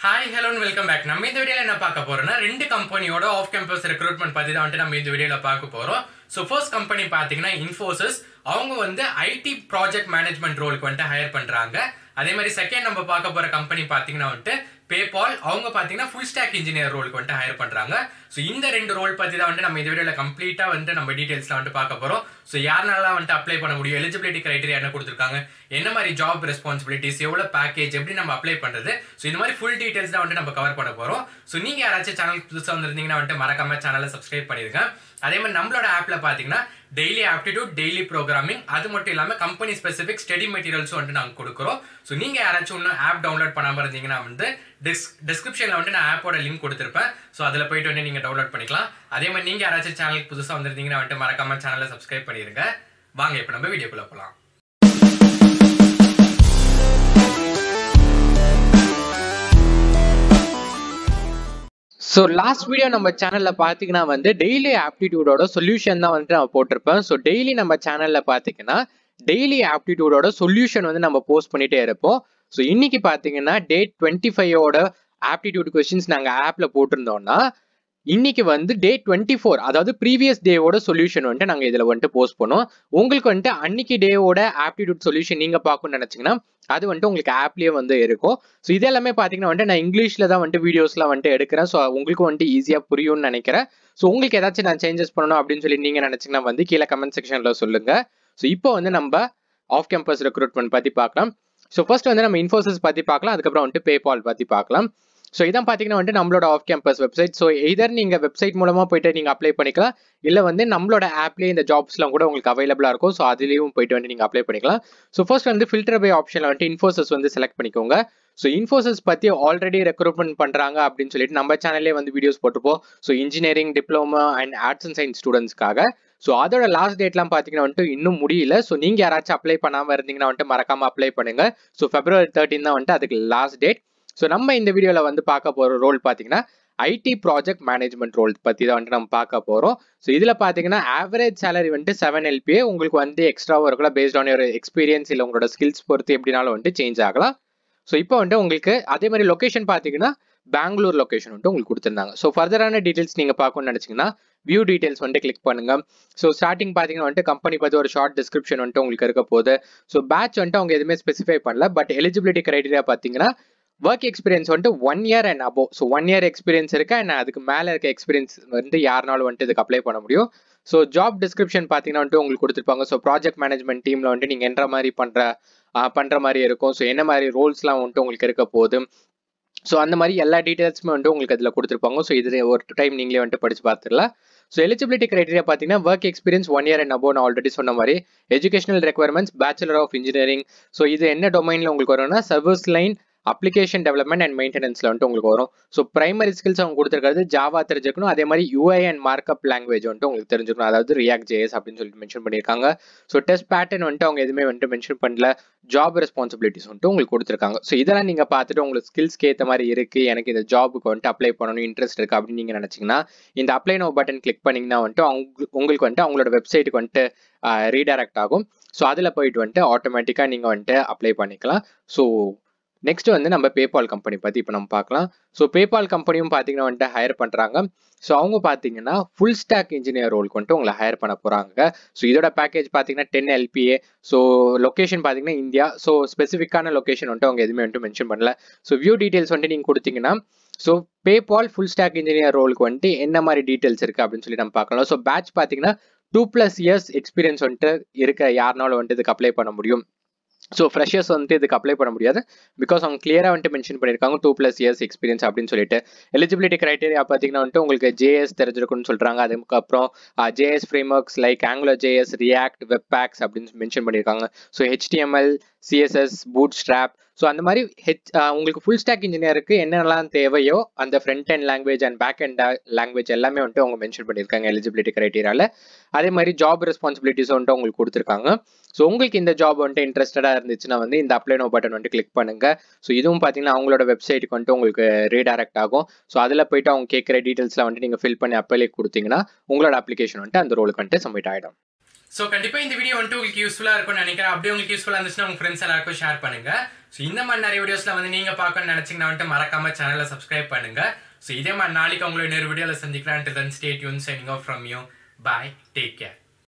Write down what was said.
hi hello welcome back நம்ம இந்த வீடியோல என்ன பார்க்க போறோம்னா ரெண்டு கம்பெனியோட ஆஃப் கேம்பஸ் ரெக்ரூட்மெண்ட் பத்தி தான் வந்துட்டு நம்ம இந்த வீடியோல பார்க்க போறோம் ஸோ ஃபர்ஸ்ட் கம்பெனி பார்த்தீங்கன்னா இன்ஃபோசிஸ் அவங்க வந்து ஐடி ப்ராஜெக்ட் மேனேஜ்மெண்ட் ரோலுக்கு வந்துட்டு ஹையர் பண்றாங்க அதே மாதிரி செகண்ட் நம்ம பார்க்க போற கம்பெனி பார்த்தீங்கன்னா வந்துட்டு பேபால் அவங்க பார்த்தீங்கன்னா ஃபுல் ஸ்டாக் இன்ஜினியர் ரோலுக்கு வந்துட்டு ஹையர் பண்றாங்க ஸோ இந்த ரெண்டு ரோல் பத்தி தான் வந்துட்டு நம்ம இந்த வீடியோல கம்ப்ளீட்டா வந்துட்டு நம்ம டீடைல்ஸ்ல வந்துட்டு பார்க்க போறோம் ஸோ யாருனாலாம் வந்துட்டு அப்ளை பண்ண முடியும் எலிஜிபிலிட்டி கிரைட்டீரியா என்ன கொடுத்துருக்காங்க என்ன மாதிரி ஜாப் ரெஸ்பான்சிபிலிட்டிஸ் எவ்வளோ பேக்கேஜ் எப்படி நம்ம அப்ளை பண்றது ஸோ இந்த மாதிரி ஃபுல் டீடைல்ஸ் தான் வந்துட்டு நம்ம கவர் பண்ண போறோம் ஸோ நீங்க யாராச்சும் சேனல் புதுசாக வந்திருந்தீங்கன்னா வந்துட்டு மறக்காம சேனலை சப்ஸ்கிரைப் பண்ணிருங்க அதே மாதிரி நம்மளோட ஆப்ல பாத்தீங்கன்னா டெய்லி ஆப்டிடியூட் டெய்லி ப்ரோக்ராமிங் அது மட்டும் இல்லாம கம்பெனி ஸ்பெசிஃபிக் ஸ்டடி மெட்டீரியல்ஸும் வந்துட்டு நாங்கள் கொடுக்குறோம் ஸோ நீங்க யாராச்சும் இன்னும் ஆப் டவுன்லோட் பண்ணாம இருந்தீங்கன்னா வந்து டிஸ் டிஸ்கிரிப்ஷன்ல வந்துட்டு நான் ஆப்போட லிங்க் கொடுத்துருப்பேன் ஸோ அதில் போயிட்டு வந்து நீங்க டவுன்லோட் பண்ணிக்கலாம் அதே மாதிரி நீங்க யாராச்சும் சேனலுக்கு புதுசாக வந்திருந்தீங்கன்னா வந்துட்டு மறக்காம சேனலை சப்ஸ்கிரைப் பண்ணிருங்க வாங்க இப்போ நம்ம வீடியோக்குள்ள போகலாம் ஸோ லாஸ்ட் வீடியோ நம்ம சேனல்ல பாத்தீங்கன்னா வந்து டெய்லி ஆப்டிடியூடோட சொல்யூஷன் தான் வந்துட்டு நம்ம போட்டிருப்பேன் ஸோ டெய்லி நம்ம சேனல்ல பாத்தீங்கன்னா டெய்லி ஆப்டிடியூடோட சொல்யூஷன் வந்து நம்ம போஸ்ட் பண்ணிட்டே இருப்போம் ஸோ இன்னைக்கு பாத்தீங்கன்னா டேட் டுவெண்ட்டி ஃபைவோட ஆப்டிடியூட் கொஸ்டின்ஸ் நாங்க ஆப்ல போட்டிருந்தோம்னா இன்னைக்கு வந்து டே டுவெண்ட்டி ஃபோர் அதாவது ப்ரீவியஸ் டேவோட சொல்யூஷன் வந்துட்டு நாங்கள் இதில் வந்துட்டு போஸ்ட் பண்ணோம் உங்களுக்கு வந்துட்டு அன்னைக்கு டேவோட ஆப்டிடியூட் சொல்யூஷன் நீங்கள் பார்க்கணும்னு நினச்சிங்கன்னா அது வந்துட்டு உங்களுக்கு ஆப்லேயே வந்து இருக்கும் ஸோ இது எல்லாமே பார்த்தீங்கன்னா வந்துட்டு நான் இங்கிலீஷில் தான் வந்துட்டு வீடியோஸ்லாம் வந்துட்டு எடுக்கிறேன் ஸோ உங்களுக்கு வந்துட்டு ஈஸியாக புரியும்னு நினைக்கிறேன் ஸோ உங்களுக்கு ஏதாச்சும் நான் சேஞ்சஸ் பண்ணணும் அப்படின்னு சொல்லி நீங்கள் நினச்சிங்கன்னா வந்து கீழே கமெண்ட் செக்ஷனில் சொல்லுங்கள் ஸோ இப்போ வந்து நம்ம ஆஃப் கேம்பஸ் ரெக்ரூட்மெண்ட் பற்றி பார்க்கலாம் ஸோ ஃபர்ஸ்ட் வந்து நம்ம இன்ஃபோசிஸ் பற்றி பார்க்கலாம் அதுக்கப்புறம் வந்துட்டு பேபால் பற்றி பார்க்கலாம் ஸோ இதான் பார்த்தீங்கன்னா வந்துட்டு நம்மளோட off campus website so either நீங்கள் வெப்சைட் மூலமாக போயிட்டு நீங்கள் அப்ளை பண்ணிக்கலாம் இல்லை வந்து நம்மளோட ஆப்லேயே இந்த ஜாப்ஸ்லாம் கூட உங்களுக்கு அவைலபிளாக இருக்கும் ஸோ அதுலேயும் போயிட்டு வந்து நீங்கள் அப்ளை பண்ணிக்கலாம் ஸோ ஃபர்ஸ்ட் வந்து ஃபில்டர் பை ஆப்ஷனில் வந்துட்டு இன்ஃபோசிஸ் வந்து செலக்ட் பண்ணிக்கோங்க ஸோ இன்ஃபோசிஸ் பற்றி ஆல்ரெடி ரெக்ரூட்மெண்ட் பண்ணுறாங்க அப்படின்னு சொல்லிட்டு நம்ம சேனல்லே வந்து வீடியோஸ் போட்டிருப்போம் so engineering diploma and arts and science ஸ்டூடெண்ட்ஸ்க்காக ஸோ அதோட லாஸ்ட் டேட்லாம் பார்த்தீங்கன்னா வந்துட்டு இன்னும் முடியல ஸோ நீங்கள் யாராச்சும் அப்ளை பண்ணாமல் இருந்தீங்கன்னா வந்துட்டு மறக்காமல் அப்ளை பண்ணுங்க ஸோ ஃபெப்ரவரி தேர்ட்டின் தான் வந்துட்டு அதுக்கு லாஸ்ட் டேட் ஸோ நம்ம இந்த வீடியோவில் வந்து பார்க்க போகிற ரோல் பார்த்தீங்கன்னா ஐடி ப்ராஜெக்ட் மேனேஜ்மெண்ட் ரோல் பற்றி தான் வந்துட்டு நம்ம பார்க்க போகிறோம் ஸோ இதில் பார்த்தீங்கன்னா ஆவரேஜ் சேலரி வந்துட்டு செவன் எல்பிஏ உங்களுக்கு வந்து எக்ஸ்ட்ராவாக இருக்கலாம் பேஸ்ட் ஆன் யோர் எக்ஸ்பீரியன்ஸ் இல்லை உங்களோட ஸ்கில்ஸ் பொறுத்து எப்படினாலும் வந்துட்டு சேஞ்ச் ஆகலாம் ஸோ இப்போ வந்துட்டு உங்களுக்கு அதே மாதிரி லொக்கேஷன் பார்த்தீங்கன்னா பெங்களூர் லொக்கேஷன் வந்துட்டு உங்களுக்கு கொடுத்துருந்தாங்க ஸோ ஃபர்தரான டீட்டெயில்ஸ் நீங்கள் பார்க்கணும்னு நினச்சிங்கன்னா வியூ டீடைல்ஸ் வந்துட்டு கிளிக் பண்ணுங்க ஸோ ஸ்டார்டிங் பார்த்தீங்கன்னா வந்துட்டு கம்பெனி பற்றி ஒரு ஷார்ட் டிஸ்கிரிப்ஷன் வந்துட்டு உங்களுக்கு இருக்க போகுது ஸோ பேட்ச் வந்துட்டு அவங்க எதுவுமே ஸ்பெசிஃபை பண்ணல பட் எலிஜிபிலிட்டி கிரைடீரியா பார்த்தீங்கன்னா ஒர்க் எக்ஸ்பீரியன்ஸ் வந்துட்டு one year and above so one year experience இருக்கு அண்ட் அதுக்கு மேலே இருக்க எக்ஸ்பீரியன்ஸ் வந்து யாருனாலும் வந்துட்டு இதுக்கு அப்ளை பண்ண முடியும் ஸோ ஜாப் டிஸ்கிரிப்ஷன் பார்த்தீங்கன்னா வந்துட்டு உங்களுக்கு கொடுத்துருப்பாங்க ஸோ ப்ராஜெக்ட் மேனேஜ்மெண்ட் டீமில் வந்துட்டு நீங்கள் என்ற மாதிரி பண்ணுற பண்ணுற மாதிரி இருக்கும் ஸோ என்ன மாதிரி ரோல்ஸ்லாம் வந்துட்டு உங்களுக்கு இருக்க போகுது ஸோ அந்த மாதிரி எல்லா டீட்டெயில்ஸுமே வந்துட்டு உங்களுக்கு அதில் கொடுத்துருப்பாங்க ஸோ இது ஒரு டைம் நீங்களே வந்துட்டு படிச்சு பார்த்துடலாம் ஸோ எலிஜிபிலிட்டி கிரைட்டீரியா பார்த்தீங்கன்னா work experience one year and above நான் ஆல்ரெடி சொன்ன மாதிரி educational requirements bachelor of engineering so இது என்ன டொமைனில் உங்களுக்கு வரும்னா service line application development and மெயின்டெனன்ஸ்ல வந்துட்டு உங்களுக்கு வரும் ஸோ பிரைமரி ஸ்கில்ஸ் அவங்க கொடுத்துருக்கிறது ஜாவா தெரிஞ்சுக்கணும் அதே மாதிரி யூஐ அண்ட் மார்க்அப் லாங்குவேஜ் வந்துட்டு உங்களுக்கு தெரிஞ்சுக்கணும் அதாவது ரியாக்ட் ஜேஎஸ் அப்படின்னு சொல்லிட்டு மென்ஷன் பண்ணியிருக்காங்க ஸோ டெஸ்ட் பேட்டர்ன் வந்துட்டு அவங்க எதுவுமே வந்துட்டு மென்ஷன் பண்ணல ஜாப் ரெஸ்பான்சிபிலிட்டிஸ் வந்துட்டு உங்களுக்கு கொடுத்துருக்காங்க ஸோ இதெல்லாம் நீங்கள் பார்த்துட்டு உங்களுக்கு ஸ்கில்ஸ்க்கு ஏற்ற மாதிரி இருக்குது எனக்கு இந்த ஜாபுக்கு வந்துட்டு அப்ளை பண்ணணும் இன்ட்ரெஸ்ட் இருக்குது அப்படின்னு நீங்கள் நினச்சிங்கன்னா இந்த அப்ளை நோ பட்டன் கிளிக் பண்ணிங்கன்னா வந்துட்டு அவங்க உங்களுக்கு வந்துட்டு அவங்களோட வெப்சைட்டுக்கு வந்துட்டு ரீடைரக்ட் ஆகும் ஸோ அதில் போயிட்டு வந்துட்டு ஆட்டோமேட்டிக்காக நீங்கள் வந்துட்டு அப்ளை பண்ணிக்கலாம் ஸோ நெக்ஸ்ட் வந்து நம்ம பேபால் கம்பெனி பற்றி இப்போ நம்ம பார்க்கலாம் ஸோ பேபால் கம்பெனியும் பார்த்தீங்கன்னா வந்துட்டு ஹையர் பண்ணுறாங்க ஸோ அவங்க பார்த்தீங்கன்னா ஃபுல் ஸ்டாக் இன்ஜினியர் ரோலுக்கு வந்துட்டு உங்களை ஹையர் பண்ண போகிறாங்க ஸோ இதோட பேக்கேஜ் பார்த்தீங்கன்னா டென் எல்பிஏ ஸோ லொக்கேஷன் பார்த்தீங்கன்னா இந்தியா ஸோ ஸ்பெசிஃபிக்கான லொக்கேஷன் வந்துட்டு அவங்க எதுவுமே வந்துட்டு மென்ஷன் பண்ணல ஸோ வியூ டீட்டெயில்ஸ் வந்துட்டு நீங்கள் கொடுத்தீங்கன்னா so PayPal full stack engineer ரோலுக்கு வந்துட்டு என்ன மாதிரி டீட்டெயில்ஸ் இருக்குது அப்படின்னு சொல்லி நம்ம பார்க்கலாம் ஸோ பேட்ச் பார்த்தீங்கன்னா டூ ப்ளஸ் இயர்ஸ் எக்ஸ்பீரியன்ஸ் வந்துட்டு இருக்க யாருனாலும் வந்துட்டு இதுக்கு அப்ளை பண்ண முடியும் ஸோ ஃப்ரெஷர்ஸ் வந்துட்டு இதுக்கு அப்ளை பண்ண முடியாது பிகாஸ் அவங்க கிளியராக வந்துட்டு மென்ஷன் பண்ணியிருக்காங்க டூ ப்ளஸ் இயர்ஸ் எக்ஸ்பீரியன்ஸ் அப்படின்னு சொல்லிட்டு எலிஜிபிலிட்டி கிரைட்டீரியா பார்த்தீங்கன்னா வந்துட்டு உங்களுக்கு ஜேஎஸ் தெரிஞ்சிருக்குன்னு சொல்கிறாங்க அதுக்கப்புறம் JS frameworks like Angular JS React webpacks அப்படின்னு மென்ஷன் பண்ணியிருக்காங்க so HTML CSS bootstrap so அந்த மாதிரி ஹெச் உங்களுக்கு ஃபுல் ஸ்டாக் இன்ஜினியருக்கு என்னென்னலாம் தேவையோ அந்த front end language and back end language எல்லாமே வந்துட்டு அவங்க மென்ஷன் பண்ணியிருக்காங்க எலிஜிபிலிட்டி கிரைட்டீரியாவில் அதே மாதிரி ஜாப் ரெஸ்பான்சிபிலிட்டிஸ் வந்துட்டு உங்களுக்கு கொடுத்துருக்காங்க ஸோ உங்களுக்கு இந்த ஜாப் வந்துட்டு இன்ட்ரெஸ்டடாக இருந்துச்சுன்னா வந்து இந்த அப்ளை நோ பட்டன் வந்துட்டு கிளிக் பண்ணுங்க ஸோ இதுவும் பார்த்தீங்கன்னா அவங்களோட வெப்சைட்டுக்கு வந்துட்டு உங்களுக்கு ரீடைரக்ட் ஆகும் ஸோ அதில் போயிட்டு அவங்க கேட்குற டீட்டெயில்ஸ்லாம் வந்துட்டு நீங்கள் ஃபில் பண்ணி அப்ளை கொடுத்தீங்கன்னா உங்களோட அப்ளிகேஷன் வந்துட்டு அந்த ரோலுக்கு வந்துட்டு சப்மிட் ஆகிடும் ஸோ கண்டிப்பாக இந்த வீடியோ வந்துட்டு உங்களுக்கு யூஸ்ஃபுல்லாக இருக்கும்னு நினைக்கிறேன் அப்படியே உங்களுக்கு யூஸ்ஃபுல்லாக இருந்துச்சுன்னா உங்கள் ஃப்ரெண்ட்ஸ் எல்லாருக்கும் ஷேர் பண்ணுங்க ஸோ இந்த மாதிரி நிறைய வீடியோஸ்ல வந்து நீங்க பார்க்கணும்னு நினைச்சீங்கன்னா வந்துட்டு மறக்காம சேனலை சப்ஸ்கிரைப் பண்ணுங்க ஸோ இதே மாதிரி நாளைக்கு உங்களை இன்னொரு வீடியோவில் சந்திக்கலாம் until then stay tuned signing off from you bye take care